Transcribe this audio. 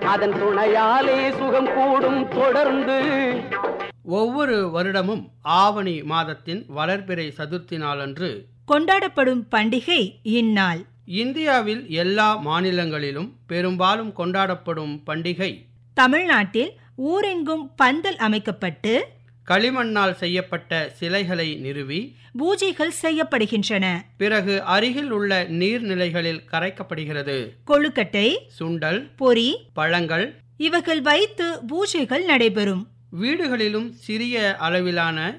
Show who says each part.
Speaker 1: அதன் துணையாலே சுகம் கூடும் தொடர்ந்து
Speaker 2: ஒவ்வொரு வருடமும் ஆவணி மாதத்தின் வளர்பிறை சதுர்த்தி நாளன்று
Speaker 3: கொண்டாடப்படும் பண்டிகை இந்நாள்
Speaker 2: இந்தியாவில் எல்லா மாநிலங்களிலும் பெரும்பாலும் கொண்டாடப்படும் பண்டிகை
Speaker 3: தமிழ்நாட்டில் ஊரெங்கும் பந்தல் அமைக்கப்பட்டு
Speaker 2: களிமண்ணால் செய்யப்பட்ட சிலைகளை நிறுவி
Speaker 3: பூஜைகள் செய்யப்படுகின்றன
Speaker 2: பிறகு அருகில் உள்ள நீர்நிலைகளில் கரைக்கப்படுகிறது
Speaker 3: கொழுக்கட்டை
Speaker 2: சுண்டல்
Speaker 3: பொரி
Speaker 2: பழங்கள்
Speaker 3: இவைகள் வைத்து பூஜைகள் நடைபெறும்
Speaker 2: வீடுகளிலும் சிறிய அளவிலான